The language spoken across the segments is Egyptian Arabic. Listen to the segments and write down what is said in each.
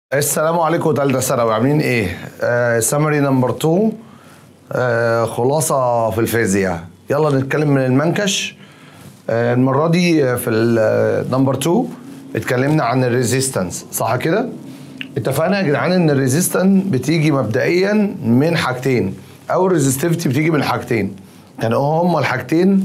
السلام عليكم تالتة ثانوي عاملين ايه؟ سمري نمبر 2 آه خلاصة في الفيزياء يلا نتكلم من المنكش آه المرة دي في النمبر 2 اتكلمنا عن الريزيستنس صح كده؟ اتفقنا يا جدعان ان الريزيستنس بتيجي مبدئيا من حاجتين او الريزستيفيتي بتيجي من حاجتين كانوا هما الحاجتين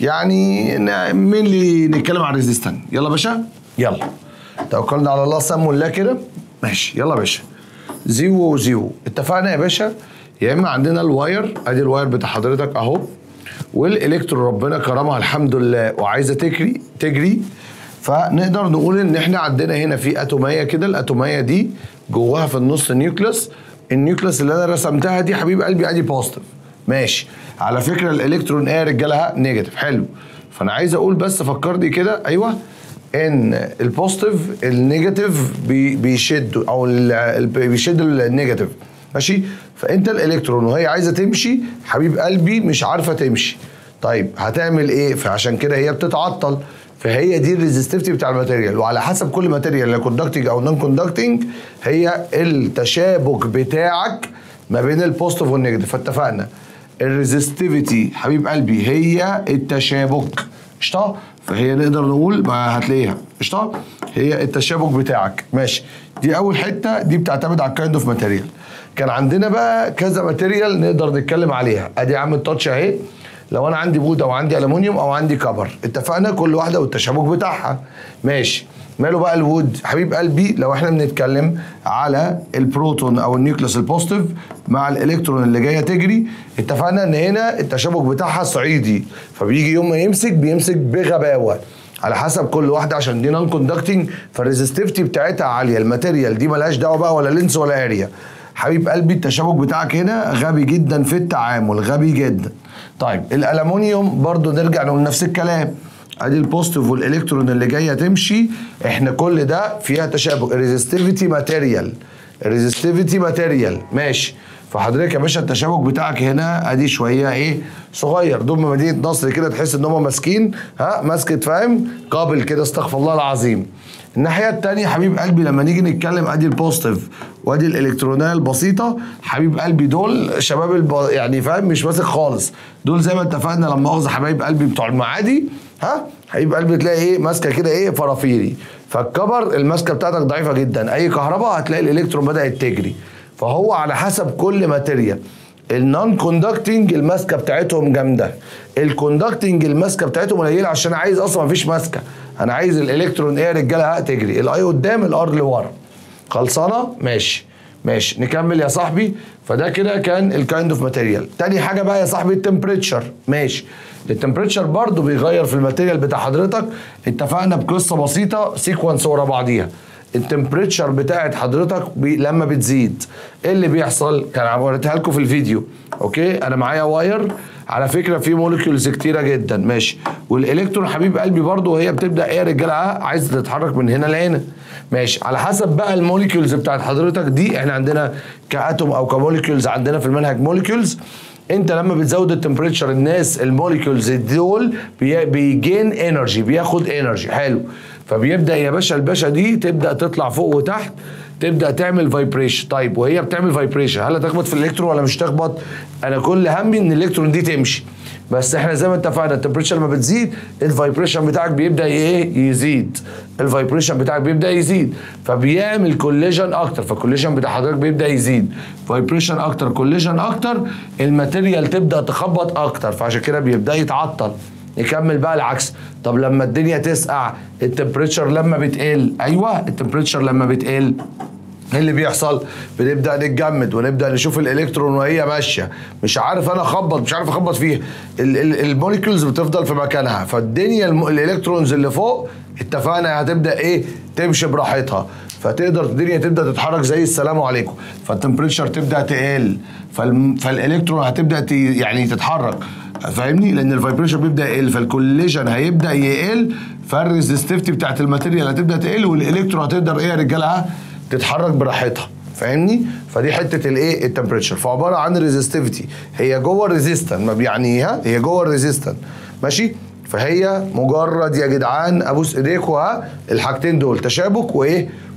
يعني مين اللي نتكلم عن الريزيستنس يلا يا باشا يلا توكلنا على الله سموا الله كده ماشي يلا يا باشا زيرو وزيرو اتفقنا يا باشا يا اما عندنا الواير ادي الواير بتاع حضرتك اهو والالكترون ربنا كرمها الحمد لله وعايزه تجري تجري فنقدر نقول ان احنا عندنا هنا في اتوميه كده الاتوميه دي جواها في النص نيوكليس النيوكليس اللي انا رسمتها دي حبيب قلبي ادي بوزيتيف ماشي على فكره الالكترون ايه يا رجاله نيجاتيف حلو فانا عايز اقول بس فكرني كده ايوه ان البوزيتيف النيجاتيف بي بيشد او ال بيشد النيجاتيف ماشي فانت الالكترون وهي عايزه تمشي حبيب قلبي مش عارفه تمشي طيب هتعمل ايه فعشان كده هي بتتعطل فهي دي الريزستيفيتي بتاع الماتيريال وعلى حسب كل ماتيريال لا كوندكتنج او نون كوندكتنج هي التشابك بتاعك ما بين البوزيتيف والنيجاتيف فاتفقنا الريزستيفيتي حبيب قلبي هي التشابك قشطه فهي نقدر نقول ما هتلاقيها قشطه هي التشابك بتاعك ماشي دي اول حته دي بتعتمد على الكايند اوف ماتيريال كان عندنا بقى كذا ماتيريال نقدر نتكلم عليها ادي يا عم التاتش اهي لو انا عندي بود او عندي المونيوم او عندي كبر اتفقنا كل واحده والتشابك بتاعها ماشي ماله بقى الوود حبيب قلبي لو احنا بنتكلم على البروتون او النيوكليس البوزيتيف مع الالكترون اللي جايه تجري اتفقنا ان هنا التشابك بتاعها صعيدي فبيجي يوم ما يمسك بيمسك بغباوه على حسب كل واحده عشان دي نون كوندكتنج فالريزستيفيتي بتاعتها عاليه الماتيريال دي ملهاش دعوه بقى ولا لينس ولا اريا حبيب قلبي التشابك بتاعك هنا غبي جدا في التعامل غبي جدا طيب الالومنيوم برضو نرجع نقول نفس الكلام ادي البوزيتيف والالكترون اللي جايه تمشي احنا كل ده فيها تشابك الريزستيفيتي ماتيريال الريزستيفيتي ماتيريال ماشي فحضرتك يا باشا التشابك بتاعك هنا ادي شويه ايه صغير دول مدينه نصر كده تحس ان هم ماسكين ها ماسكه فاهم قابل كده استغفر الله العظيم الناحيه الثانيه حبيب قلبي لما نيجي نتكلم ادي البوزيتيف وادي الالكترونيه البسيطه حبيب قلبي دول شباب الب... يعني فاهم مش ماسك خالص دول زي ما اتفقنا لما مؤاخذه حبايب قلبي بتوع المعادي ها حبيب قلبي تلاقي ايه ماسكه كده ايه فرافيري فالكبر الماسكه بتاعتك ضعيفه جدا اي كهرباء هتلاقي الالكترون بدات تجري فهو على حسب كل ماتيريال النون كوندكتنج الماسكه بتاعتهم جامده الكوندكتنج الماسكه بتاعتهم قليله عشان عايز اصلا مفيش ماسكه انا عايز الالكترون ايه يا رجاله تجري الاي قدام الار لورا خلصانه ماشي ماشي نكمل يا صاحبي فده كده كان الكايند اوف ماتيريال تاني حاجه بقى يا صاحبي التمبريتشر ماشي التمبريتشر برضو بيغير في الماتيريال بتاع حضرتك اتفقنا بقصه بسيطه سيكونس ورا بعضيها التمبريتشر بتاعت حضرتك بي لما بتزيد ايه اللي بيحصل كان وريتها لكم في الفيديو اوكي انا معايا واير على فكره في موليكيولز كتيره جدا ماشي والالكترون حبيب قلبي برضو وهي بتبدا ايه يا رجاله عايزه تتحرك من هنا لهنا ماشي على حسب بقى الموليكيولز بتاعت حضرتك دي احنا عندنا كاتوم او كموليكيولز عندنا في المنهج موليكيولز انت لما بتزود التمبريتشر الناس الموليكيولز دول بيجين انرجي بياخد انرجي حلو فبيبدا يا باشا الباشا دي تبدا تطلع فوق وتحت تبدا تعمل فايبريشن طيب وهي بتعمل فايبريشن هل هتخبط في الالكترون ولا مش تخبط انا كل همي ان الالكترون دي تمشي بس احنا زي ما اتفقنا التمبريتشر لما بتزيد الفايبريشن بتاعك بيبدا ايه يزيد الفايبريشن بتاعك بيبدا يزيد فبيعمل كوليجن اكتر فالكوليجن بتاع حضرتك بيبدا يزيد فايبريشن اكتر كوليجن اكتر الماتيريال تبدا تخبط اكتر فعشان كده بيبدا يتعطل نكمل بقى العكس طب لما الدنيا تسقع التمبريتشر لما بتقل ايوه التمبريتشر لما بتقل ايه اللي بيحصل؟ بنبدا نتجمد ونبدا نشوف الالكترون وهي ماشيه مش عارف انا اخبط مش عارف اخبط فيها الموليكيولز بتفضل في مكانها فالدنيا الالكترونز اللي فوق اتفقنا هتبدا ايه؟ تمشي براحتها فتقدر الدنيا تبدا تتحرك زي السلام عليكم فالتمبريتشر تبدا تقل فالالكترون هتبدا يعني تتحرك فاهمني لان الفايبريشن بيبدا يقل فالكوليجن هيبدا يقل فالريزستيفيتي بتاعت الماتيريال هتبدا تقل والالكترون هتقدر ايه يا رجاله تتحرك براحتها فاهمني فدي حته الايه التمبريتشر فعباره عن ريزستيفيتي هي جوه الريزيستن يعني ها هي جوه الريزيستن ماشي فهي مجرد يا جدعان ابوس ايديكوا ها الحاجتين دول تشابك وايه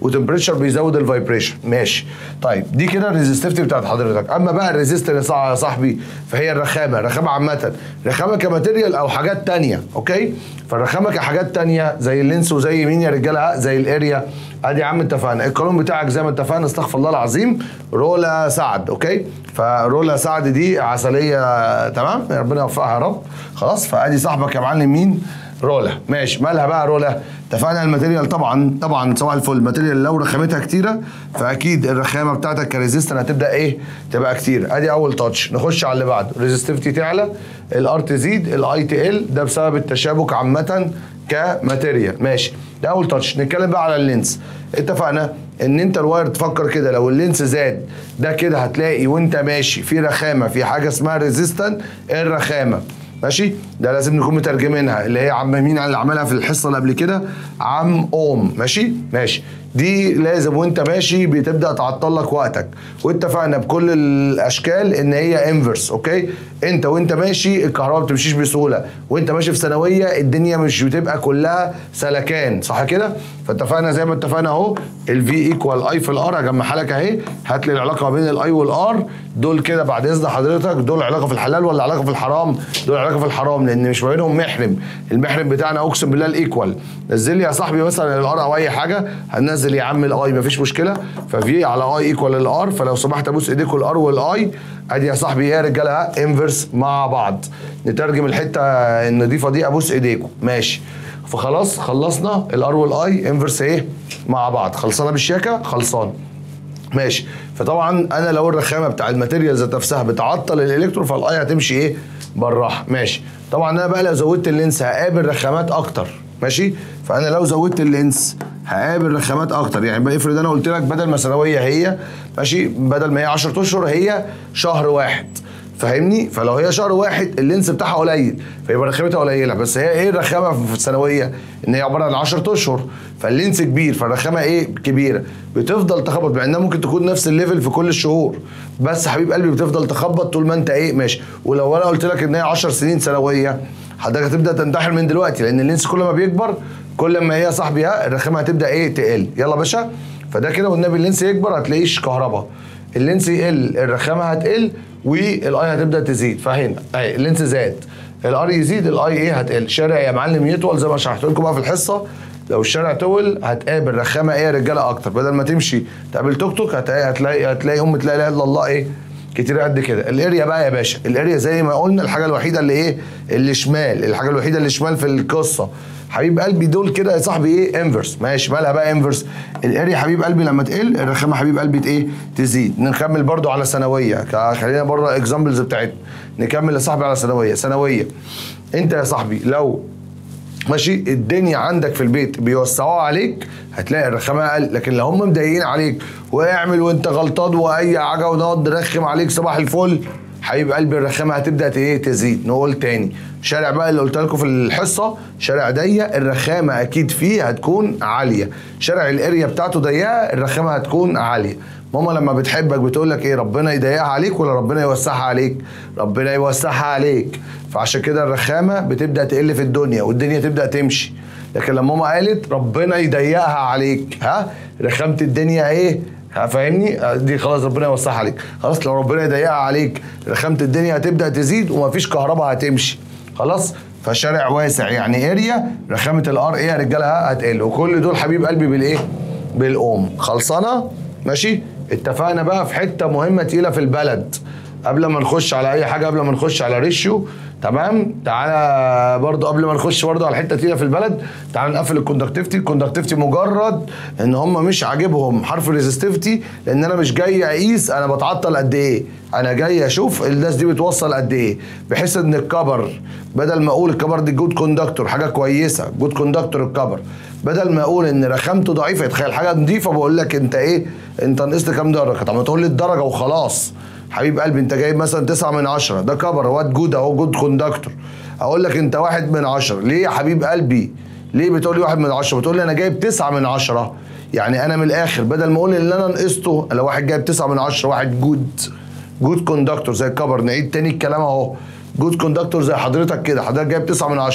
وتمبريتشر بيزود الفايبريشن ماشي طيب دي كده الريزستيفيتي بتاعت حضرتك اما بقى الريزيستنس يا صاحبي فهي الرخامه الرخامه عامه رخامه كماتيريال او حاجات تانية اوكي فالرخامه كحاجات تانية زي اللينس وزي مين يا رجاله زي الاريا ادي يا عم اتفقنا القانون بتاعك زي ما اتفقنا استغفر الله العظيم رولا سعد اوكي فرولا سعد دي عسليه تمام ربنا يوفقها يا رب خلاص فادي صاحبك يا معلم مين رولا ماشي مالها بقى رولا اتفقنا الماتيريال طبعا طبعا سواء الفل الماتيريال لو رخامتها كتيره فاكيد الرخامه بتاعتك كريزيستن هتبدا ايه تبقى كتير ادي اول تاتش نخش على اللي بعده ريزستيفيتي تعلى الار تزيد الاي تي ال ده بسبب التشابك عامه كماتيريال ماشي ده اول تاتش نتكلم بقى على اللينس اتفقنا ان انت الواير تفكر كده لو اللينس زاد ده كده هتلاقي وانت ماشي في رخامه في حاجه اسمها ريزيستن الرخامه ماشي ده لازم نكون مترجمينها اللي هي عم مين اللي عملها في الحصه اللي قبل كده عم اوم ماشي ماشي دي لازم وانت ماشي بتبدا تعطل لك وقتك واتفقنا بكل الاشكال ان هي انفرس اوكي انت وانت ماشي الكهرباء ما بتمشيش بسهوله وانت ماشي في ثانويه الدنيا مش بتبقى كلها سلكان صح كده فاتفقنا زي ما اتفقنا اهو الفي ايكوال اي في الار هجمعها لك اهي هات لي العلاقه ما بين الاي والار دول كده بعد اذن حضرتك دول علاقه في الحلال ولا علاقه في الحرام دول علاقه في الحرام لان مش ما بينهم محرم المحرم بتاعنا اقسم بالله الايكوال نزل لي يا صاحبي مثلا الار او اي حاجه هننزل يا عم الاي مفيش مشكله ففي على اي ايكوال الار فلو سمحت ابوس ايديكم الار والاي ادي يا صاحبي ايه يا رجاله انفرس مع بعض نترجم الحته النظيفه دي ابوس ايديكم ماشي فخلاص خلصنا الار والاي انفرس ايه مع بعض خلصانه بالشياكه خلصان ماشي فطبعا انا لو الرخامه بتاع الماتيريال ذات نفسها بتعطل الالكترو فالاي هتمشي ايه بالراحه ماشي طبعا انا بقى لو زودت اللينس هقابل رخامات اكتر ماشي فانا لو زودت اللينس هقابل رخامات اكتر يعني بقى افرض انا قلت لك بدل ما ثانويه هي ماشي بدل ما هي 10 اشهر هي شهر واحد فاهمني فلو هي شهر واحد اللينس بتاعها قليل فيبقى رخامتها قليله بس هي ايه الرخامه في الثانويه ان هي عباره عن 10 اشهر فاللينس كبير فالرخامه ايه كبيره بتفضل تخبط مع انها ممكن تكون نفس الليفل في كل الشهور بس حبيب قلبي بتفضل تخبط طول ما انت ايه ماشي ولو انا قلت لك ان هي 10 سنين ثانويه حضرتك هتبدا تنتحر من دلوقتي لان اللينس كل ما بيكبر كل ما هي صاحبي ها الرخامه هتبدا ايه تقل يلا يا باشا فده كده والنبي اللينس يكبر هتلاقيش كهرباء اللينس يقل الرخامه هتقل والاي هتبدا تزيد فهنا اهي اللينس زاد الار يزيد الاي ايه هتقل شارع يا معلم يطول زي ما شرحت لكم بقى في الحصه لو الشارع طول هتقابل رخامه ايه يا رجاله اكتر بدل ما تمشي تقابل توك توك هتلاقي هتلاقي هتلاقي ام تلاقي لا اله الا الله ايه كتير قد كده الاريا بقى يا باشا الاريا زي ما قلنا الحاجه الوحيده اللي ايه اللي شمال الحاجه الوحيده اللي شمال في القصه حبيب قلبي دول كده يا صاحبي ايه انفرس ماشي مالها بقى انفرس الاريا حبيب قلبي لما تقل الرخامه حبيب قلبي ايه تزيد نكمل برضو على ثانويه خلينا بره اكزامبلز بتاعتنا نكمل يا صاحبي على ثانويه ثانويه انت يا صاحبي لو ماشي الدنيا عندك في البيت بيوسعوها عليك هتلاقي الرخامه اقل لكن لو هم مضايقين عليك واعمل وانت غلطان واي حاجه ونقعد نرخم عليك صباح الفل حبيب قلبي الرخامه هتبدا ايه تزيد نقول تاني شارع بقى اللي قلت لكم في الحصه شارع ضيق الرخامه اكيد فيه هتكون عاليه شارع الاريا بتاعته ضيقه الرخامه هتكون عاليه ماما لما بتحبك بتقول لك ايه ربنا يضيقها عليك ولا ربنا يوسعها عليك ربنا يوسعها عليك فعشان كده الرخامه بتبدا تقل في الدنيا والدنيا تبدا تمشي لكن لما ماما قالت ربنا يضيقها عليك ها رخامه الدنيا ايه فاهمني دي خلاص ربنا يوسعها عليك خلاص لو ربنا يضيقها عليك رخامه الدنيا هتبدا تزيد ومفيش كهرباء هتمشي خلاص فشارع واسع يعني اريا رخامه الار ايه يا رجاله هتقل وكل دول حبيب قلبي بالايه بالاوم خلصانه ماشي اتفقنا بقى في حته مهمه تقيله في البلد قبل ما نخش على اي حاجه قبل ما نخش على ريشيو تمام تعالى برضو قبل ما نخش برضو على حته تقيله في البلد تعالى نقفل الكوندكتيفيتي الكوندكتيفيتي مجرد ان هم مش عاجبهم حرف الريزستيفيتي لان انا مش جاي اقيس انا بتعطل قد ايه انا جاي اشوف الناس دي بتوصل قد ايه بحيث ان الكبر بدل ما اقول الكبر دي جود كوندكتور حاجه كويسه جود كوندكتور الكبر بدل ما اقول ان رخامته ضعيفه تخيل حاجه نظيفه بقول لك انت ايه انت نقصت كام درجه طب ما تقول لي الدرجه وخلاص حبيب قلبي انت جايب مثلا 9 من 10 ده كبر واد جود اهو جود كوندكتور اقول لك انت واحد من 10 ليه يا حبيب قلبي ليه بتقول لي واحد من 10 بتقول لي انا جايب 9 من 10 يعني انا من الاخر بدل ما اقول اللي انا نقصته لو واحد جايب 9 من 10 واحد جود جود كوندكتور زي الكبر نعيد تاني الكلام اهو جود كوندكتور زي حضرتك كده حضرتك جايب 9 من 10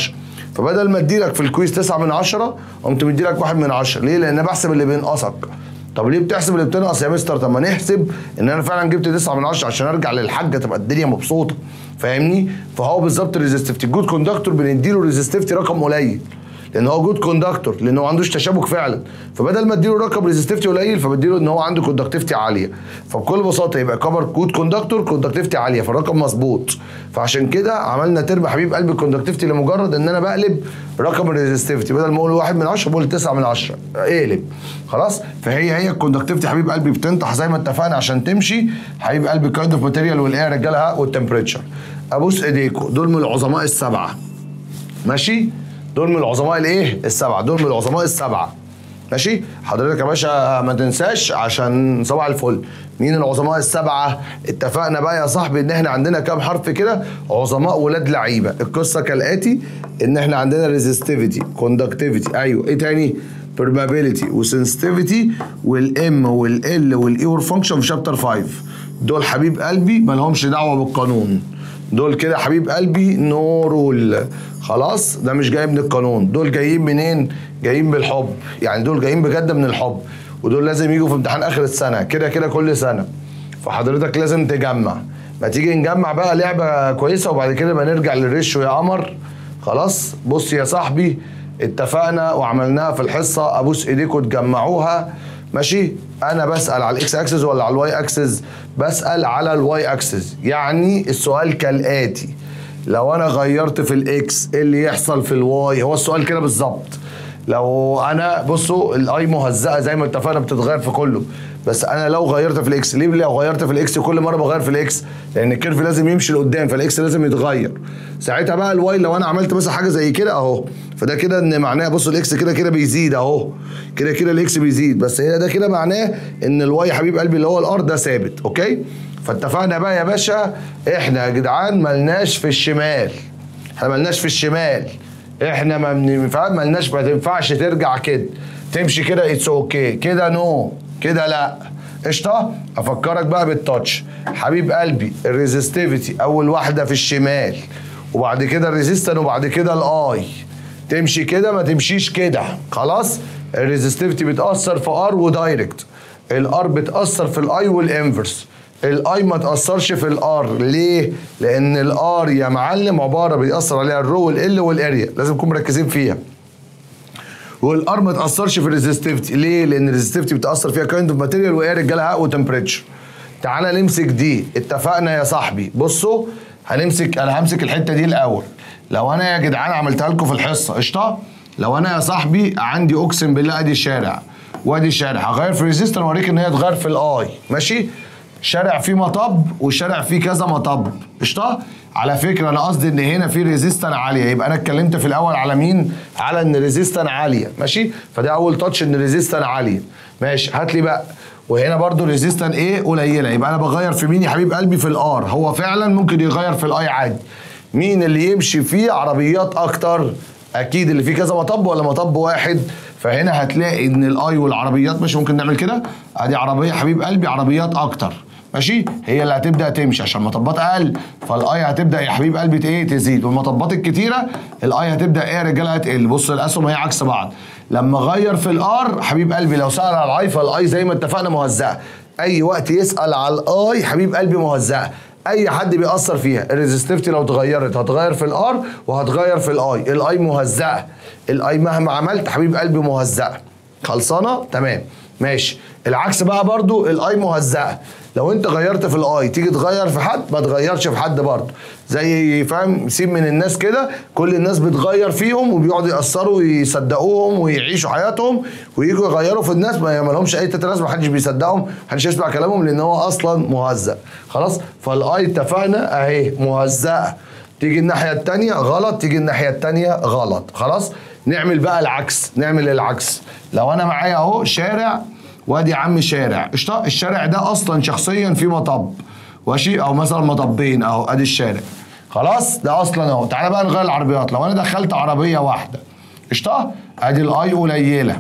فبدل ما اديلك في الكويز 9 من 10 قمت مديلك 1 من 10 ليه؟ لان بحسب اللي بينقصك طب ليه بتحسب اللي بتنقص يا مستر طب ما نحسب ان انا فعلا جبت 9 من 10 عشان ارجع للحاجه تبقى الدنيا مبسوطه فاهمني فهو بالظبط الريزستيفتي الجود كوندكتور بنديله ريزستيفتي رقم قليل لان هو جود كوندكتور لان هو ما عندوش تشابك فعلا فبدل ما اديله رقم ريزستيفتي قليل فبديله ان هو عنده كوندكتيفيتي عاليه فبكل بساطه يبقى كفر جود كوندكتور كوندكتيفيتي عاليه فالرقم مظبوط فعشان كده عملنا ترم حبيب قلب الكوندكتيفيتي لمجرد ان انا بقلب رقم الريزستيفتي بدل ما اقول 1 من 10 بقول 9 من 10 اقلب خلاص فهي هي الكوندكتيفيتي حبيب قلبي بتنطح زي ما اتفقنا عشان تمشي حبيب قلبي كايند اوف ماتيريال والايه يا رجاله والتمبريتشر ابوس ايديكم دول من العظماء السبعه ماشي دول من العظماء الايه السبعه دول من العظماء السبعه ماشي حضرتك يا باشا ما تنساش عشان صباح الفل مين العظماء السبعه اتفقنا بقى يا صاحبي ان احنا عندنا كام حرف كده عظماء ولاد لعيبه القصه كالاتي ان احنا عندنا ريزستيفيتي كوندكتيفيتي ايوه ايه تاني permeability وسنسيتيفيتي والام والال والاي والفانكشن في شابتر 5 دول حبيب قلبي ما لهمش دعوه بالقانون دول كده حبيب قلبي نو رول خلاص ده مش جاي من القانون دول جايين منين جايين بالحب يعني دول جايين بجد من الحب ودول لازم يجوا في امتحان اخر السنه كده كده كل سنه فحضرتك لازم تجمع ما تيجي نجمع بقى لعبه كويسه وبعد كده ما نرجع للريشيو يا قمر خلاص بص يا صاحبي اتفقنا وعملناها في الحصه ابوس ايديكم تجمعوها ماشي انا بسال على الاكس اكسس ولا على الواي اكسس بسال على الواي اكسس يعني السؤال كالاتي لو انا غيرت في الاكس ايه اللي يحصل في الواي هو السؤال كده بالظبط لو انا بصوا الاي مهزأه زي ما اتفقنا بتتغير في كله بس انا لو غيرت في الاكس ليه لو غيرت في الاكس كل مره بغير في الاكس لان الكيرف لازم يمشي لقدام فالاكس لازم يتغير ساعتها بقى الواي لو انا عملت مثلا حاجه زي كده اهو فده كده ان معناه بصوا الاكس كده كده بيزيد اهو كده كده الاكس بيزيد بس هي ده كده معناه ان الواي حبيب قلبي اللي هو الار ده ثابت اوكي فاتفقنا بقى يا باشا احنا يا جدعان ملناش في الشمال احنا ملناش في الشمال احنا ما بننفع ملناش ما تنفعش ترجع كده تمشي كده اتس اوكي كده نو كده لا قشطه افكرك بقى بالتاتش حبيب قلبي الريزستيفيتي اول واحده في الشمال وبعد كده الريزيستن وبعد كده الاي تمشي كده ما تمشيش كده خلاص الريزستيفيتي بتاثر في ار ودايركت الار بتاثر في الاي والانفرس الاي ما تاثرش في الار ليه لان الار يا معلم عباره بيأثر عليها الرو والال والاريا لازم نكون مركزين فيها والار ما تاثرش في الريزستيفيتي ليه لان الريزستيفيتي بتاثر فيها كايند اوف ماتيريال وايه رجاله وتمبريتشر تعالى نمسك دي اتفقنا يا صاحبي بصوا هنمسك انا همسك الحته دي الاول لو انا يا جدعان عملتها لكم في الحصه قشطه لو انا يا صاحبي عندي اقسم بالله ادي الشارع وادي الشارع هغير في الريزيستر واوريك ان هي تغير في الاي ماشي شارع فيه مطب وشارع فيه كذا مطب قشطه على فكره انا قصدي ان هنا في ريزيستن عاليه يبقى انا اتكلمت في الاول على مين على ان ريزيستن عاليه ماشي فده اول تاتش ان ريزيستن عاليه ماشي هات لي بقى وهنا برضو ريزيستن ايه قليله يبقى انا بغير في مين يا حبيب قلبي في الار هو فعلا ممكن يغير في الاي عادي مين اللي يمشي فيه عربيات اكتر اكيد اللي فيه كذا مطب ولا مطب واحد فهنا هتلاقي ان الاي والعربيات مش ممكن نعمل كده ادي عربيه حبيب قلبي عربيات اكتر ماشي هي اللي هتبدا تمشي عشان المطبات اقل فالاي هتبدا يا حبيب قلبي ايه تزيد والمطبات الكتيره الاي هتبدا ايه يا رجاله هتقل بص الاسهم هي عكس بعض لما غير في الار حبيب قلبي لو سال على الاي فالاي زي ما اتفقنا موزعه اي وقت يسال على الاي حبيب قلبي موزعه اي حد بيأثر فيها الريزستيفتي لو اتغيرت هتغير في الار وهتغير في الاي الاي مهزأه الاي مهما عملت حبيب قلبي مهزأه خلصانه تمام ماشي العكس بقى برضو الاي مهزأه لو انت غيرت في الاي تيجي تغير في حد ما تغيرش في حد برضه زي فاهم سيب من الناس كده كل الناس بتغير فيهم وبيقعدوا يأثروا ويصدقوهم ويعيشوا حياتهم ويجوا يغيروا في الناس ما لهمش اي تتناس ما حدش بيصدقهم ما حدش يسمع كلامهم لان هو اصلا مهزأ خلاص فالاي اتفقنا اهي مهزأه تيجي الناحيه الثانيه غلط تيجي الناحيه الثانيه غلط خلاص نعمل بقى العكس نعمل العكس لو انا معايا اهو شارع وادي يا عم شارع قشطه الشارع ده اصلا شخصيا فيه مطب ماشي او مثلا مطبين اهو ادي الشارع خلاص ده اصلا اهو تعالى بقى نغير العربيات لو انا دخلت عربيه واحده قشطه ادي الاي قليله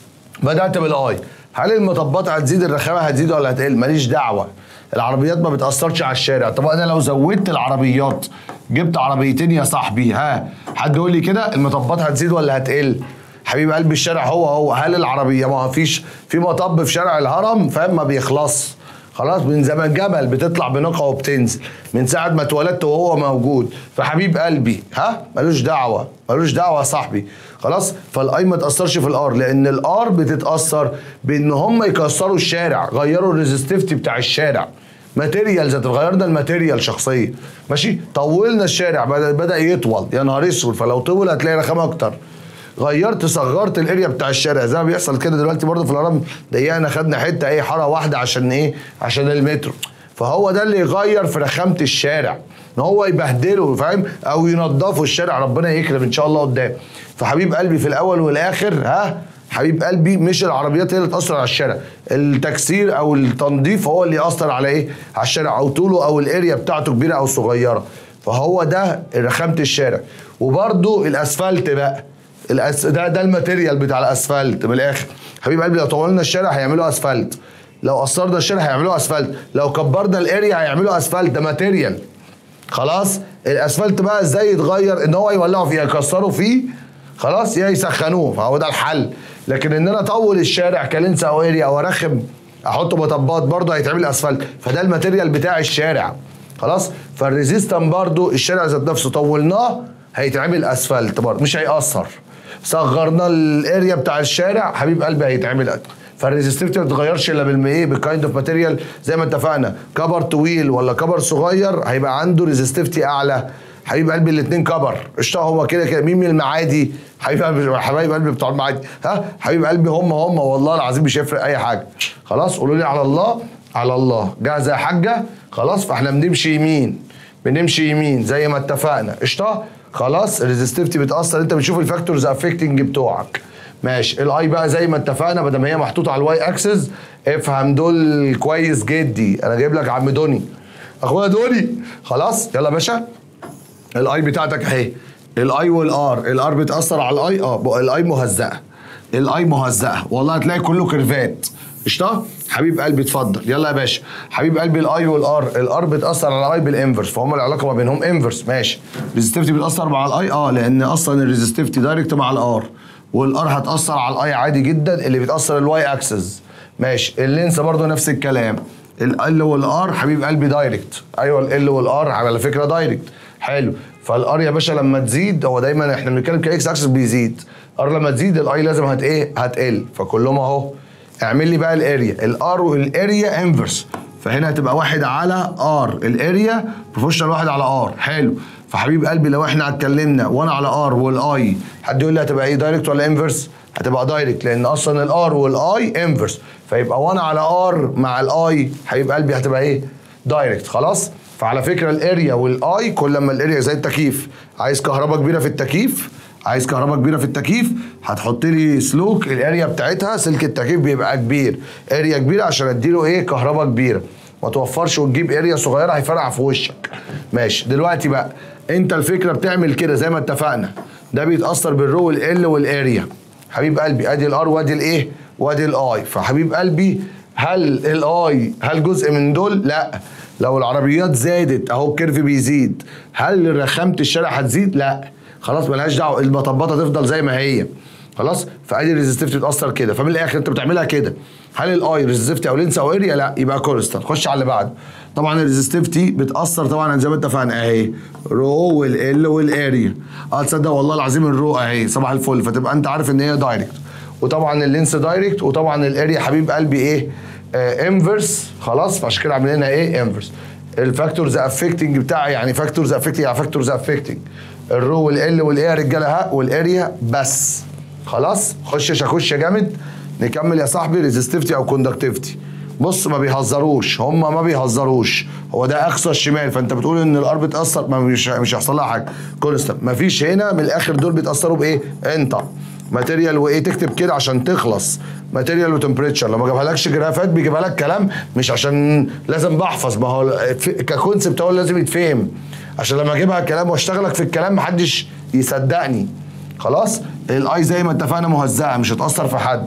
بدات بالاي هل المطبات هتزيد الرخامه هتزيد ولا هتقل ماليش دعوه العربيات ما بتاثرش على الشارع طب انا لو زودت العربيات جبت عربيتين يا صاحبي ها حد يقول لي كده المطبات هتزيد ولا هتقل حبيب قلب الشارع هو هو هل العربيه ما فيش في مطب في شارع الهرم فاهم ما بيخلص خلاص من زمان جبل بتطلع بنقعه وبتنزل من ساعه ما اتولدت وهو موجود فحبيب قلبي ها ملوش دعوه ملوش دعوه يا صاحبي خلاص فالاي ما تاثرش في الار لان الار بتتاثر بان هم يكسروا الشارع غيروا الريزستيفتي بتاع الشارع ماتيريالز غيرنا الماتيريال شخصيا ماشي طولنا الشارع بدا بدا يطول يا نهار اسود فلو طول هتلاقي رخام اكتر غيرت صغرت الاريا بتاع الشارع زي ما بيحصل كده دلوقتي برضه في الهرم ضيقنا خدنا حته ايه حاره واحده عشان ايه عشان المترو فهو ده اللي يغير في رخامه الشارع ان هو يبهدله فاهم او ينضفوا الشارع ربنا يكرم ان شاء الله قدام فحبيب قلبي في الاول والاخر ها حبيب قلبي مش العربيات هي اللي تاثر على الشارع التكسير او التنظيف هو اللي ياثر على ايه على الشارع او طوله او الاريا بتاعته كبيره او صغيره فهو ده رخامه الشارع وبرده الاسفلت بقى الأس... ده ده الماتيريال بتاع الاسفلت من الاخر حبيب قلبي لو طولنا الشارع هيعملوا اسفلت لو قصرنا الشارع هيعملوا اسفلت لو كبرنا الاريا هيعملوا اسفلت ده ماتيريال خلاص الاسفلت بقى ازاي يتغير ان هو يولعوا فيه يكسروا فيه خلاص يا يسخنوه فهو ده الحل لكن ان انا اطول الشارع كلينس او اريا او ارخم احط مطبات برضه هيتعمل اسفلت فده الماتيريال بتاع الشارع خلاص فالريزيستان برضه الشارع ذات نفسه طولناه هيتعمل اسفلت برضه مش هيأثر صغرنا الاريا بتاع الشارع حبيب قلبي هيتعمل فالريزستيفيتي ما بتتغيرش الا بالايه بالكايند اوف ماتيريال زي ما اتفقنا كبر طويل ولا كبر صغير هيبقى عنده ريزستيفيتي اعلى حبيب قلبي الاثنين كبر قشطه هو كده كده مين من المعادي حبيب قلبي حبايب قلبي بتوع المعادي ها حبيب قلبي هم هم والله العظيم مش هيفرق اي حاجه خلاص قولوا لي على الله على الله جاهزه يا حاجه خلاص فاحنا بنمشي يمين بنمشي يمين زي ما اتفقنا قشطه خلاص الريزستيفيتي بتاثر انت بتشوف الفاكتورز افكتنج بتوعك ماشي الاي بقى زي ما اتفقنا بدل ما هي محطوطه على الواي اكسس افهم دول كويس جدي انا جايب لك عم دوني اخويا دوني خلاص يلا يا باشا الاي بتاعتك اهي الاي والار الار بتاثر على الاي اه الاي مهزأه الاي مهزأه والله هتلاقي كله كيرفات قشطه حبيب قلبي اتفضل يلا يا باشا حبيب قلبي الاي والار الار بتاثر على الاي بالانفرس فهم العلاقه ما بينهم انفرس ماشي ريزستيفتي بتاثر مع الاي اه لان اصلا الريزستيفتي دايركت مع الار والار هتاثر على الاي عادي جدا اللي بتاثر الواي اكسس ماشي اللينس برضو نفس الكلام ال والار حبيب قلبي دايركت ايوه ال والار على فكره دايركت حلو فالار يا باشا لما تزيد هو دايما احنا بنتكلم كاكس اكسس بيزيد ار لما تزيد الاي لازم هت ايه هتقل فكلهم اهو اعمل لي بقى الاريا الار والاريا انفرس فهنا هتبقى واحد على ار الاريا بروفيشنال واحد على ار حلو فحبيب قلبي لو احنا اتكلمنا وانا على ار والاي حد يقول لي هتبقى ايه دايركت ولا انفرس هتبقى دايركت لان اصلا الار والاي انفرس فيبقى وانا على ار مع الاي حبيب قلبي هتبقى ايه دايركت خلاص فعلى فكره الاريا والاي كل ما الاريا زي التكييف عايز كهرباء كبيره في التكييف عايز كهرباء كبيره في التكييف هتحط لي سلوك الاريا بتاعتها سلك التكييف بيبقى كبير اريا كبيره عشان اديله ايه كهرباء كبيره ما توفرش وتجيب اريا صغيره هيفرقع في وشك ماشي دلوقتي بقى انت الفكره بتعمل كده زي ما اتفقنا ده بيتاثر بالرو والال والاريا حبيب قلبي ادي الار وادي الايه وادي الاي فحبيب قلبي هل الاي هل جزء من دول لا لو العربيات زادت اهو الكيرف بيزيد هل رخامه الشارع هتزيد لا خلاص ملهاش دعوه المطبات هتفضل زي ما هي خلاص فادي الريزستيفتي بتاثر كده فمن الاخر انت بتعملها كده هل الاي ريزستيفتي او لينس او اريا لا يبقى كونستانت خش على اللي بعده طبعا الريزستيفتي بتاثر طبعا زي ما اتفقنا اهي رو والال والاريا اه تصدق والله العظيم الرو اهي صباح الفل فتبقى انت عارف ان هي دايركت وطبعا اللينس دايركت وطبعا الاريا حبيب قلبي ايه آه انفرس خلاص فعشان كده عاملينها ايه انفرس الفاكتورز افكتنج بتاع يعني فاكتورز افكتنج يعني فاكتورز افكتنج الرو والال والايه يا رجاله ها والاريا بس خلاص خش شاكوش يا جامد نكمل يا صاحبي ريزستيفتي او كوندكتيفيتي بص ما بيهزروش هم ما بيهزروش هو ده اقصى الشمال فانت بتقول ان الار بتاثر ما مش مش هيحصل لها حاجه كونستنت ما فيش هنا من الاخر دول بيتاثروا بايه انت ماتيريال وايه تكتب كده عشان تخلص ماتيريال وتمبريتشر لو ما جابهالكش جرافات بيجيبها لك كلام مش عشان لازم بحفظ ما هو ككونسبت هو لازم يتفهم عشان لما اجيبها كلام واشتغلك في الكلام محدش يصدقني خلاص الاي زي ما اتفقنا مهزأه مش هتاثر في حد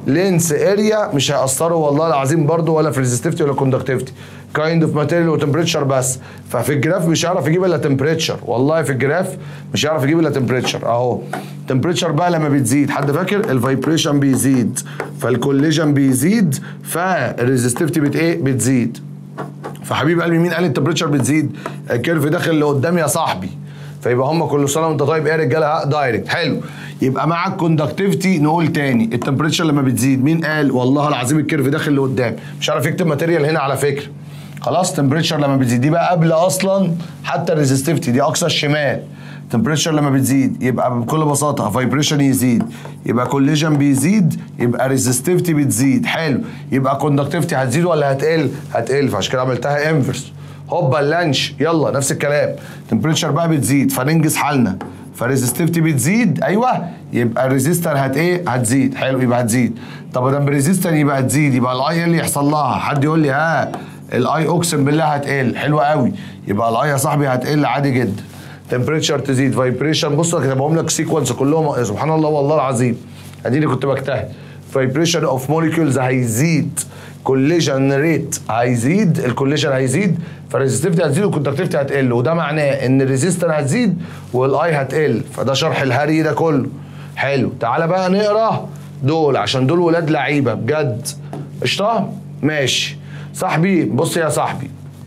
لينس اريا مش هيأثروا والله العظيم برضو ولا في ريزستيفتي ولا كوندكتيفيتي كايند اوف ماتيريال وتمبريتشر بس ففي الجراف مش هيعرف يجيب الا تمبريتشر والله في الجراف مش هيعرف يجيب الا تمبريتشر اهو تمبريتشر بقى لما بتزيد حد فاكر الفايبريشن بيزيد فالكوليجن بيزيد فالريزستيفتي بت ايه بتزيد فحبيب قلبي مين قال التمبريتشر بتزيد الكيرف داخل لقدام يا صاحبي فيبقى هم كل سنه وانت طيب ايه يا رجاله دايركت حلو يبقى مع الكوندكتيفيتي نقول تاني التمبريتشر لما بتزيد مين قال والله العظيم الكيرف داخل لقدام مش عارف يكتب ماتيريال هنا على فكره خلاص تمبريتشر لما بتزيد دي بقى قبل اصلا حتى الريزستيفتي دي اقصى الشمال تمبريتشر لما بتزيد يبقى بكل بساطه فايبريشن يزيد يبقى كوليجن بيزيد يبقى ريزستيفتي بتزيد حلو يبقى كوندكتيفيتي هتزيد ولا هتقل هتقل فعشان كده عملتها انفرس هوبا اللانش يلا نفس الكلام تمبريتشر بقى بتزيد فننجز حالنا فريزستيفتي بتزيد ايوه يبقى الريزيستر هت ايه هتزيد حلو يبقى هتزيد طب ده بريزيستر يبقى هتزيد يبقى الاي ايه اللي يحصل لها حد يقول لي ها الاي اقسم بالله هتقل حلو قوي يبقى الاي يا صاحبي هتقل عادي جدا تمبريتشر تزيد فايبريشن بص انا كاتبهم لك سيكونس كلهم سبحان الله والله العظيم اديني كنت بجتهد فايبريشن اوف موليكيولز هيزيد كوليجن ريت هيزيد الكوليجن هيزيد فالريزستيفتي هتزيد والكونتاكتيفيتي هتقل وده معناه ان الريزيستر هتزيد والاي هتقل فده شرح الهري ده كله حلو تعالى بقى نقرا دول عشان دول ولاد لعيبه بجد قشطه ماشي صاحبي بص يا صاحبي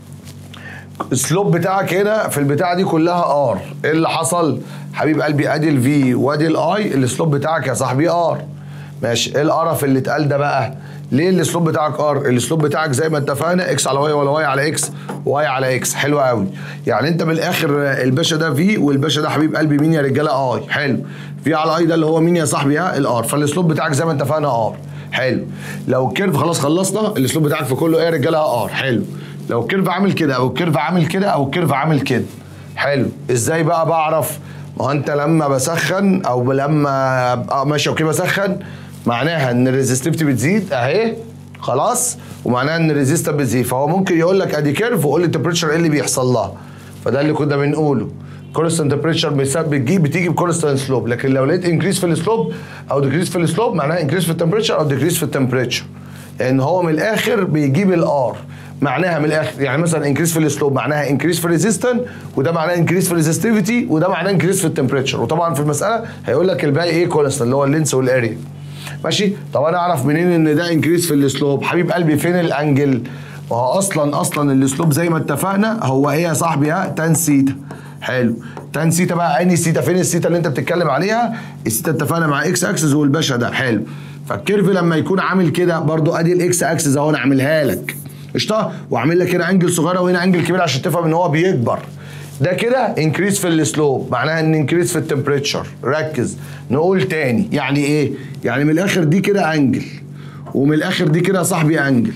السلوب بتاعك هنا في البتاعه دي كلها ار ايه اللي حصل حبيب قلبي ادي الفي وادي الاي السلوب بتاعك يا صاحبي ار ماشي ايه القرف اللي اتقال ده بقى ليه السلوب بتاعك ار السلوب بتاعك زي ما اتفقنا اكس على واي ولا واي على اكس واي على اكس حلو قوي يعني انت من الاخر الباشا ده في والباشا ده حبيب قلبي مين يا رجاله اي حلو في على اي ده اللي هو مين يا صاحبي ها الار فالسلوب بتاعك زي ما اتفقنا ار حلو لو الكيرف خلاص خلصنا الاسلوب بتاعك في كله ايه يا رجاله ار حلو لو الكيرف عامل كده او الكيرف عامل كده او الكيرف عامل كده حلو ازاي بقى بعرف ما هو انت لما بسخن او لما ابقى ماشي اوكي بسخن معناها ان الريزستيفتي بتزيد اهي خلاص ومعناها ان الريزيستر بتزيد فهو ممكن يقول لك ادي كيرف وقول لي التمبريتشر ايه اللي بيحصل لها فده اللي كنا بنقوله كونستانت تمبريتشر بتجيب بتيجي بكونستانت سلوب لكن لو لقيت انكريس في السلوب او ديكريس في السلوب معناها انكريس في التمبريتشر او ديكريس في التمبريتشر لان هو من الاخر بيجيب الار معناها من الاخر يعني مثلا انكريس في السلوب معناها انكريس في الريزيستنت وده معناه انكريس في الريزستيفيتي وده معناه انكريس في التمبريتشر وطبعا في المساله هيقول لك الباقي ايه كونستانت اللي هو اللينس والاريا ماشي طب انا اعرف منين ان ده انكريس في السلوب حبيب قلبي فين الانجل وهو اصلا اصلا السلوب زي ما اتفقنا هو ايه يا صاحبي ها تان سيتا حلو تان سيتا بقى انهي سيتا فين السيتا اللي انت بتتكلم عليها السيتا اتفقنا مع اكس اكسس والباشا ده حلو فالكيرف لما يكون عامل كده برضو ادي الاكس اكسس اهو انا عاملها لك قشطه واعمل لك هنا انجل صغيره وهنا انجل كبير عشان تفهم ان هو بيكبر ده كده انكريس في السلوب معناها ان انكريس في التمبريتشر ركز نقول تاني يعني ايه يعني من الاخر دي كده انجل ومن الاخر دي كده يا صاحبي انجل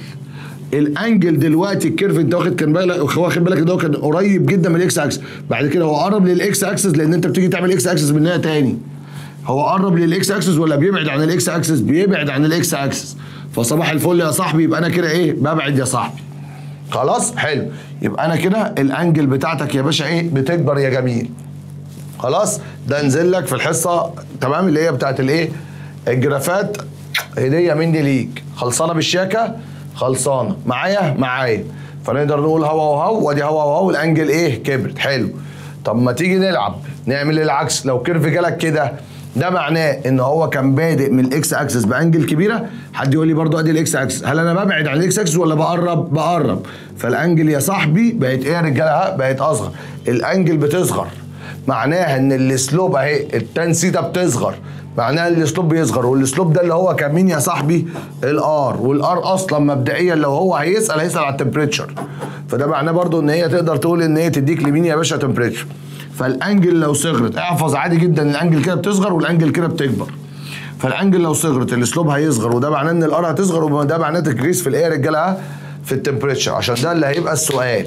الانجل دلوقتي الكيرف انت واخد كان بالك واخد بالك ان هو كان قريب جدا من الاكس اكسس بعد كده هو قرب للاكس اكسس لان انت بتيجي تعمل اكس اكسس منها تاني هو قرب للاكس اكسس ولا بيبعد عن الاكس اكسس بيبعد عن الاكس اكسس فصباح الفل يا صاحبي يبقى انا كده ايه ببعد يا صاحبي خلاص حلو يبقى انا كده الانجل بتاعتك يا باشا ايه بتكبر يا جميل خلاص ده نزل لك في الحصه تمام اللي هي بتاعت الايه الجرافات هديه مني ليك خلصانه بالشياكه خلصانه معايا معايا فنقدر نقول هوا وهو وادي هوا وهو الانجل ايه كبرت حلو طب ما تيجي نلعب نعمل العكس لو كيرف جالك كده ده معناه ان هو كان بادئ من الاكس اكسس بانجل كبيره حد يقول لي برضو ادي الاكس اكسس هل انا ببعد عن الاكس اكسس ولا بقرب بقرب فالانجل يا صاحبي بقت ايه يا رجاله بقت اصغر الانجل بتصغر معناها ان السلوب اهي التان سيتا بتصغر معناها ان السلوب بيصغر والسلوب ده اللي هو كان مين يا صاحبي الار والار اصلا مبدئيا لو هو هيسال هيسال على التمبريتشر فده معناه برضو ان هي تقدر تقول ان هي تديك لمين يا باشا تمبريتشر فالانجل لو صغرت احفظ عادي جدا الانجل كده بتصغر والانجل كده بتكبر فالانجل لو صغرت السلوب هيصغر وده معناه ان الار هتصغر وده معناه تكريس في الايه يا رجاله في التمبريتشر عشان ده اللي هيبقى السؤال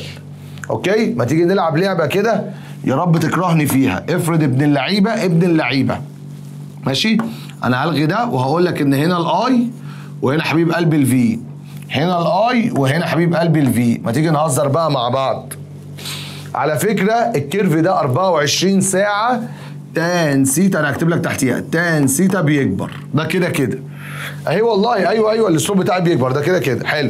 اوكي ما تيجي نلعب لعبه كده يا رب تكرهني فيها افرض ابن اللعيبه ابن اللعيبه ماشي انا هلغي ده وهقول لك ان هنا الاي وهنا حبيب قلبي الفي هنا الاي وهنا حبيب قلبي الفي ما تيجي نهزر بقى مع بعض على فكره الكيرف ده 24 ساعه تان سيتا انا هكتب لك تحتيها تان سيتا بيكبر ده كده كده اهي والله ايوه ايوه الاسلوب بتاعي بيكبر ده كده كده حلو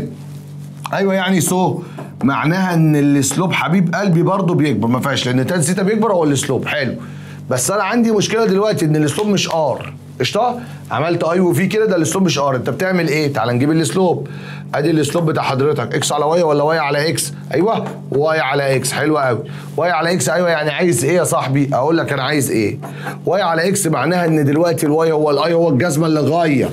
ايوه يعني سو معناها ان الاسلوب حبيب قلبي برضه بيكبر ما فيهاش لان تان سيتا بيكبر هو الاسلوب حلو بس انا عندي مشكله دلوقتي ان الاسلوب مش ار قشطه عملت اي وفي كده ده الاسلوب مش ار انت بتعمل ايه تعال نجيب الاسلوب ادي الاسلوب بتاع حضرتك اكس على واي ولا واي على اكس ايوه واي على اكس حلو قوي واي على اكس ايوه يعني عايز ايه يا صاحبي اقول لك انا عايز ايه واي على اكس معناها ان دلوقتي الواي هو الاي هو الجزمه اللي غير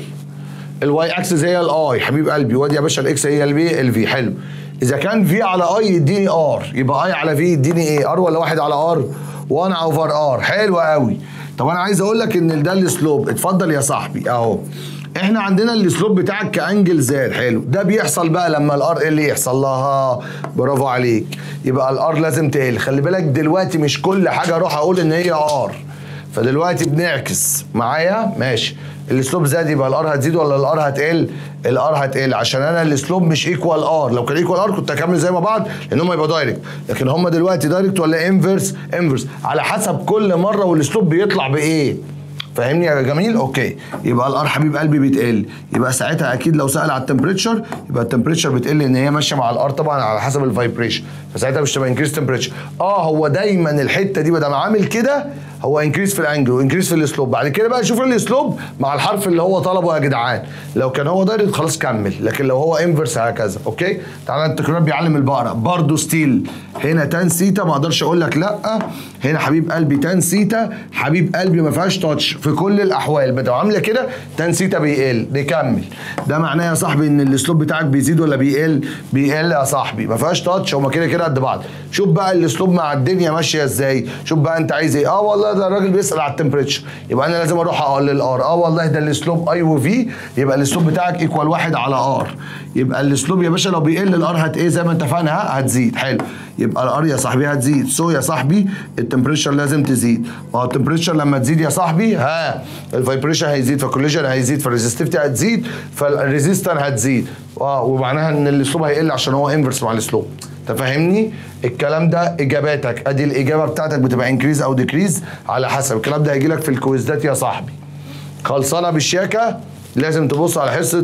الواي اكسس هي الاي حبيب قلبي وادي يا باشا الاكس هي البي الفي حلو اذا كان في على اي يديني ار يبقى اي على في يديني ايه ار ولا واحد على ار 1 اوفر ار حلو قوي طب انا عايز اقول لك ان ده الاسلوب اتفضل يا صاحبي اهو احنا عندنا الاسلوب بتاعك كانجل زاد حلو ده بيحصل بقى لما الار اللي يحصل لها برافو عليك يبقى الار لازم تقل خلي بالك دلوقتي مش كل حاجه اروح اقول ان هي ار فدلوقتي بنعكس معايا ماشي الاسلوب زاد يبقى الار هتزيد ولا الار هتقل الار هتقل عشان انا الاسلوب مش ايكوال ار لو كان ايكوال ار كنت هكمل زي ما بعض لان هم يبقى دايركت لكن هم دلوقتي دايركت ولا انفرس انفرس على حسب كل مره والاسلوب بيطلع بايه فاهمني يا جميل اوكي يبقى الار حبيب قلبي بيتقل يبقى ساعتها اكيد لو سال على التمبريتشر يبقى التمبريتشر بتقل ان هي ماشيه مع الار طبعا على حسب الفايبريشن فساعتها مش تبقى انكريس تمبريتشر اه هو دايما الحته دي بدل ما عامل كده هو انكريس في الانجل وانكريس في الاسلوب بعد كده بقى شوف الاسلوب مع الحرف اللي هو طلبه يا جدعان لو كان هو دايركت خلاص كمل لكن لو هو انفرس هكذا اوكي تعالى التكرار بيعلم البقره برضه ستيل هنا تان سيتا ما اقدرش اقول لك لا هنا حبيب قلبي تان سيتا حبيب قلبي ما فيهاش تاتش في كل الاحوال بدو عامله كده تان سيتا بيقل نكمل ده معناه يا صاحبي ان الاسلوب بتاعك بيزيد ولا بيقل بيقل يا صاحبي ما فيهاش تاتش هما كده كده قد بعض شوف بقى الاسلوب مع الدنيا ماشيه ازاي شوف بقى انت عايز ايه اه والله ده الراجل بيسال على التمبريتشر يبقى انا لازم اروح اقول الار اه والله ده الاسلوب اي وفي يبقى الاسلوب بتاعك ايكوال واحد على ار يبقى الاسلوب يا باشا لو بيقل الار هت ايه زي ما اتفقنا ها هتزيد حلو يبقى الار يا صاحبي هتزيد سو يا صاحبي التمبريتشر لازم تزيد ما هو التمبريتشر لما تزيد يا صاحبي ها الفايبريشن هيزيد فالكوليجن هيزيد فالريزستيفيتي هتزيد فالريزيستر هتزيد اه ومعناها ان الاسلوب هيقل عشان هو انفرس مع الاسلوب انت فاهمني الكلام ده اجاباتك ادي الاجابه بتاعتك بتبقى انكريز او ديكريز على حسب الكلام ده هيجي لك في الكويزات يا صاحبي خلصانه بالشياكه لازم تبص على حصه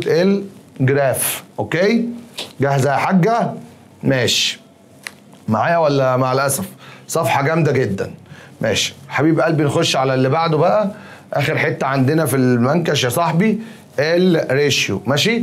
الجراف اوكي جاهزه يا حاجه ماشي معايا ولا مع الاسف صفحه جامده جدا ماشي حبيب قلبي نخش على اللي بعده بقى اخر حته عندنا في المنكش يا صاحبي الريشيو ماشي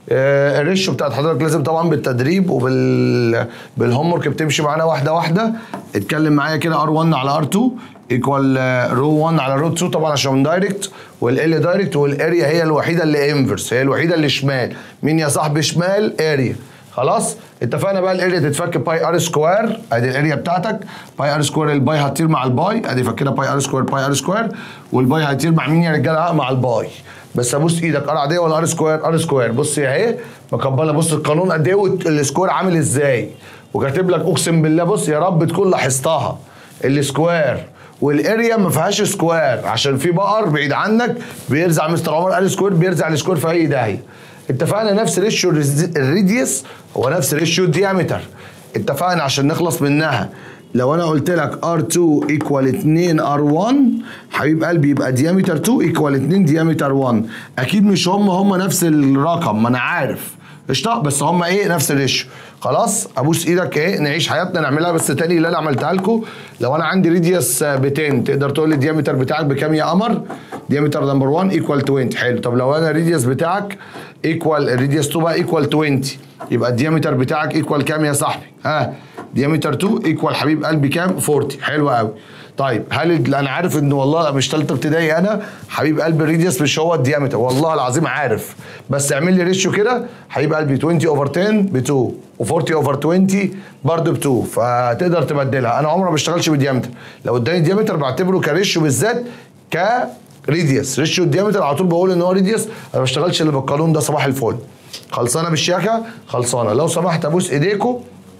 آه الريشيو بتاعت حضرتك لازم طبعا بالتدريب وبال بالهوم ورك بتمشي معانا واحده واحده اتكلم معايا كده ار1 على ار2 ايكوال رو 1 على رو 2 طبعا عشان دايركت والال دايركت والاريا هي الوحيده اللي انفرس هي الوحيده اللي شمال مين يا صاحبي شمال اريا خلاص اتفقنا بقى الاريا تتفك باي ار سكوير ادي الاريا بتاعتك باي ار سكوير الباي هتطير مع الباي ادي فكنا باي ار سكوير باي ار سكوير والباي هيطير مع مين يا رجاله مع الباي بس ابص ايدك ار عاديه ولا ار سكوير ار سكوير بص اهي مكبله بص القانون قد ايه والسكوير عامل ازاي وكاتب لك اقسم بالله بص يا رب تكون لاحظتها السكوير والاريا ما فيهاش سكوير عشان في بقر بعيد عنك بيرزع مستر عمر قال سكوير بيرزع السكوير في اي داهيه اتفقنا نفس ريشيو الريديوس هو نفس ريشيو الديامتر اتفقنا عشان نخلص منها لو انا قلت لك R2 ايكوال 2 R1 حبيب قلبي يبقى ديامتر 2 ايكوال 2 ديامتر 1 اكيد مش هم هم نفس الرقم ما انا عارف قشطه بس هم ايه نفس الريشيو خلاص ابوس ايدك ايه نعيش حياتنا نعملها بس تاني اللي انا عملتها لكم لو انا عندي ريديوس ب 10 تقدر تقول لي الديامتر بتاعك بكام يا قمر ديامتر نمبر 1 ايكوال 20 حلو طب لو انا الريديوس بتاعك ايكوال الريديوس 2 بقى ايكوال 20 يبقى الديامتر بتاعك ايكوال كام يا صاحبي ها ديامتر 2 ايكوال حبيب قلبي كام 40 حلو قوي طيب هل انا عارف ان والله مش ثالثه ابتدائي انا حبيب قلبي الريديوس مش هو الديامتر والله العظيم عارف بس اعمل لي ريشيو كده حبيب قلبي 20 اوفر 10 ب 2 و40 اوفر 20 برضه ب 2 فتقدر تبدلها انا عمري ما بشتغلش بالديامتر لو اداني ديامتر بعتبره كريشيو بالذات ك ريديوس ريشيو الديامتر على طول بقول ان هو ريديوس انا ما بشتغلش الا بالقانون ده صباح الفل خلصانه بالشياكه خلصانه لو سمحت ابوس ايديكم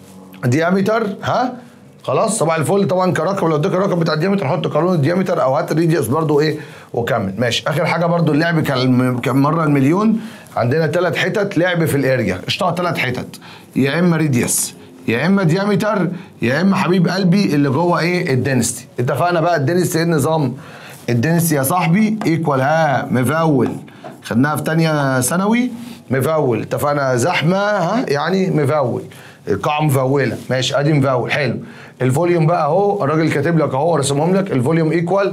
ديامتر ها خلاص صباح الفل طبعا كرقم لو اديك الرقم بتاع الديامتر حط قانون الديامتر او هات الريديوس برضو ايه وكمل ماشي اخر حاجه برضو اللعب كان كان مره المليون عندنا ثلاث حتت لعب في الاريا اشتغل ثلاث حتت يا اما ريديوس يا اما ديامتر يا اما حبيب قلبي اللي جوه ايه الدنستي اتفقنا بقى الدنستي ايه النظام الدنستي يا صاحبي ايكوال ها مفول خدناها في تانية ثانوي مفول اتفقنا زحمه ها يعني مفول القاعه مفوله ماشي ادي مفول حلو الفوليوم بقى اهو الراجل كاتب لك اهو رسمهم لك الفوليوم ايكوال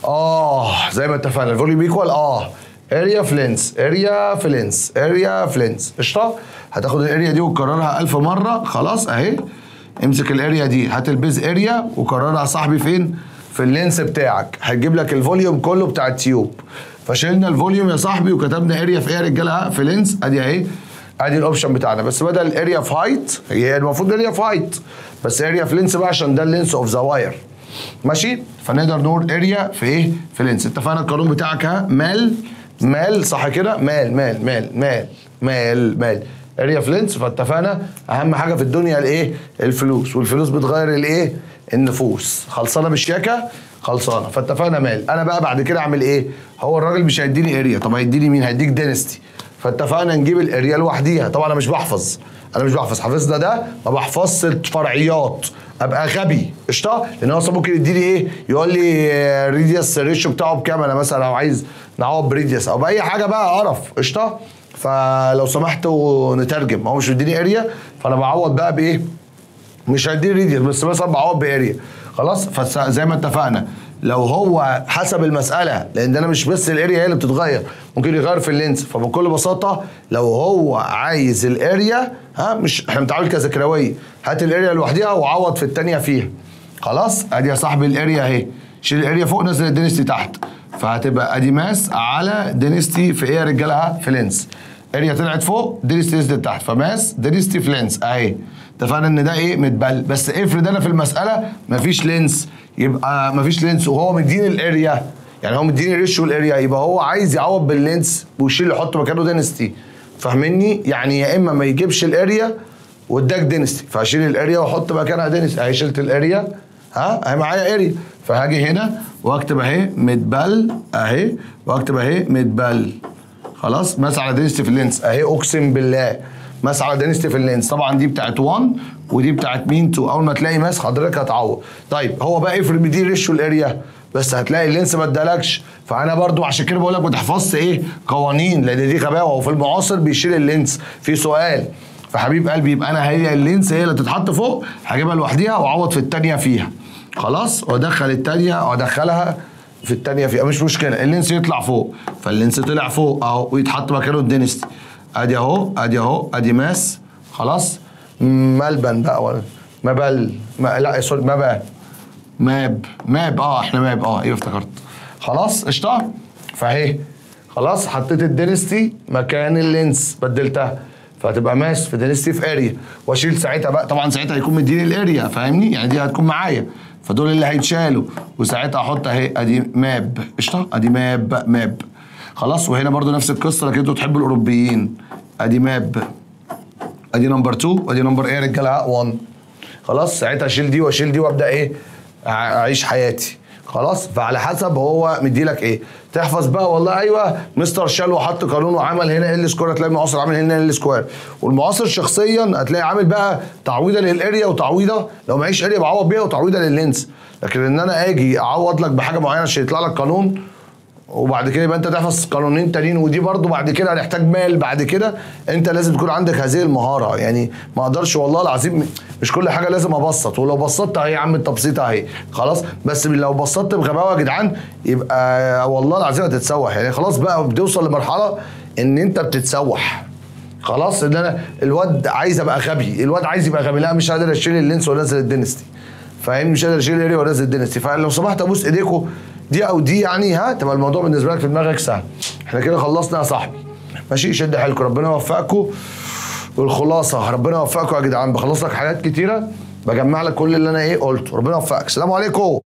اه زي ما اتفقنا الفوليوم ايكوال اه اريا فلينس اريا فلينس اريا فلينس قشطه هتاخد الاريا دي وتكررها ألف مره خلاص اهي امسك الاريا دي هات البيز اريا وكررها يا صاحبي فين في اللينس بتاعك هتجيب لك الفوليوم كله بتاع التيوب فشلنا الفوليوم يا صاحبي وكتبنا اريا في ايه يا رجاله في لينس ادي اهي ادي الاوبشن بتاعنا بس بدل الاريا في هايت هي المفروض اريا في هايت بس اريا في لينس بقى عشان ده اللينس اوف ذا واير ماشي فنقدر نقول اريا في ايه في لينس اتفقنا القانون بتاعك ها مال مال صح كده مال مال مال مال مال مال اريا في لينس فاتفقنا اهم حاجه في الدنيا الايه الفلوس والفلوس بتغير الايه النفوس خلصانه بالشياكه خلصانه فاتفقنا مال انا بقى بعد كده اعمل ايه هو الراجل مش هيديني اريا طب هيديني مين هيديك دينستي فاتفقنا نجيب الاريا لوحديها طبعا انا مش بحفظ انا مش بحفظ حافظنا ده ما بحفظش الفرعيات ابقى غبي قشطه لان هو اصلا ممكن يديني ايه يقول لي ريديوس ريشيو بتاعه بكام انا مثلا لو عايز نعوض بريديوس او باي حاجه بقى قرف قشطه فلو سمحتوا نترجم هو مش مديني اريا فانا بعوض بقى بايه مش هيديني ريديوس بس مثلا بعوض باريا خلاص فزي ما اتفقنا لو هو حسب المساله لان انا مش بس الاريا هي اللي بتتغير ممكن يغير في اللينس فبكل بساطه لو هو عايز الاريا ها مش احنا بنتعامل كذكراويه هات الاريا لوحديها وعوض في الثانيه فيها خلاص ادي يا صاحبي الاريا اهي شيل الاريا فوق نزل الدنستي تحت فهتبقى ادي ماس على دنستي في ايه يا رجاله في لينس اريا طلعت فوق دنستي نزلت تحت فماس دنستي في لينس اهي اتفقنا ان ده ايه متبل بس افرض انا في المساله مفيش لينس يبقى مفيش لينس وهو مديني الاريا يعني هو مديني ريشيو الاريا يبقى هو عايز يعوض باللينس ويشيل يحط مكانه دينستي فاهمني يعني يا اما ما يجيبش الاريا واداك دينستي فهشيل الاريا واحط مكانها دينستي اهي شلت الاريا ها اهي معايا اريا فهاجي هنا واكتب اهي متبل اهي واكتب اهي متبل خلاص ماس على دينستي في اللينس اهي اقسم بالله ماس على دينستي في اللينس طبعا دي بتاعت 1 ودي بتاعت مين 2 اول ما تلاقي ماس حضرتك هتعوض طيب هو بقى افرض دي ريشيو الاريا بس هتلاقي اللينس ما ادالكش فانا برضو عشان كده بقول لك ما تحفظش ايه قوانين لان دي غباوه وفي المعاصر بيشيل اللينس في سؤال فحبيب قلبي يبقى انا هي اللينس هي اللي تتحط فوق هجيبها لوحديها واعوض في الثانيه فيها خلاص وادخل الثانيه وادخلها في الثانيه فيها مش مشكله اللينس يطلع فوق فاللينس طلع فوق اهو ويتحط مكانه الدينستي ادي اهو ادي اهو ادي ماس خلاص ملبن بقى ولا مبل ما لا سوري مبا ماب ماب اه احنا ماب اه ايوه افتكرت خلاص قشطه فاهي خلاص حطيت الدينستي مكان اللينس بدلتها فهتبقى ماس في دينستي في اريا واشيل ساعتها بقى طبعا ساعتها هيكون مديني الاريا فاهمني يعني دي هتكون معايا فدول اللي هيتشالوا وساعتها احط اهي ادي ماب قشطه ادي ماب ماب خلاص وهنا برضو نفس القصه لكن انتوا تحبوا الاوروبيين ادي ماب ادي نمبر 2 وادي نمبر ايه يا رجاله 1 خلاص ساعتها اشيل دي واشيل دي وابدا ايه اعيش حياتي خلاص فعلى حسب هو مديلك ايه تحفظ بقى والله ايوه مستر شالو حط قانون وعمل هنا ال سكوير هتلاقي المعاصر عامل هنا ال سكوير والمعاصر شخصيا هتلاقي عامل بقى تعويضه للاريا وتعويضه لو معيش اريا بعوض بيها وتعويضه لللينس لكن ان انا اجي اعوض لك بحاجه معينه عشان يطلع لك قانون وبعد كده يبقى انت تحفظ قانونين تانيين ودي برضو بعد كده هنحتاج مال بعد كده انت لازم تكون عندك هذه المهاره يعني ما اقدرش والله العظيم مش كل حاجه لازم ابسط ولو بسطت اهي يا عم التبسيط اهي خلاص بس لو بسطت بغباوه يا جدعان يبقى والله العظيم هتتسوح يعني خلاص بقى بتوصل لمرحله ان انت بتتسوح خلاص ان انا الواد عايز ابقى غبي الواد عايز يبقى غبي لا مش قادر اشيل اللينس وانزل الدينستي فاهمني مش قادر اشيل الاريا وانزل الدينستي فلو سمحت ابوس ايديكم دي او دي يعني ها تبقى الموضوع بالنسبه لك في دماغك سهل احنا كده خلصنا يا صاحبي ماشي شد حيلكم ربنا يوفقكم والخلاصه ربنا يوفقكم يا جدعان بخلص لك حاجات كتيره بجمع لك كل اللي انا ايه قلته ربنا يوفقك السلام عليكم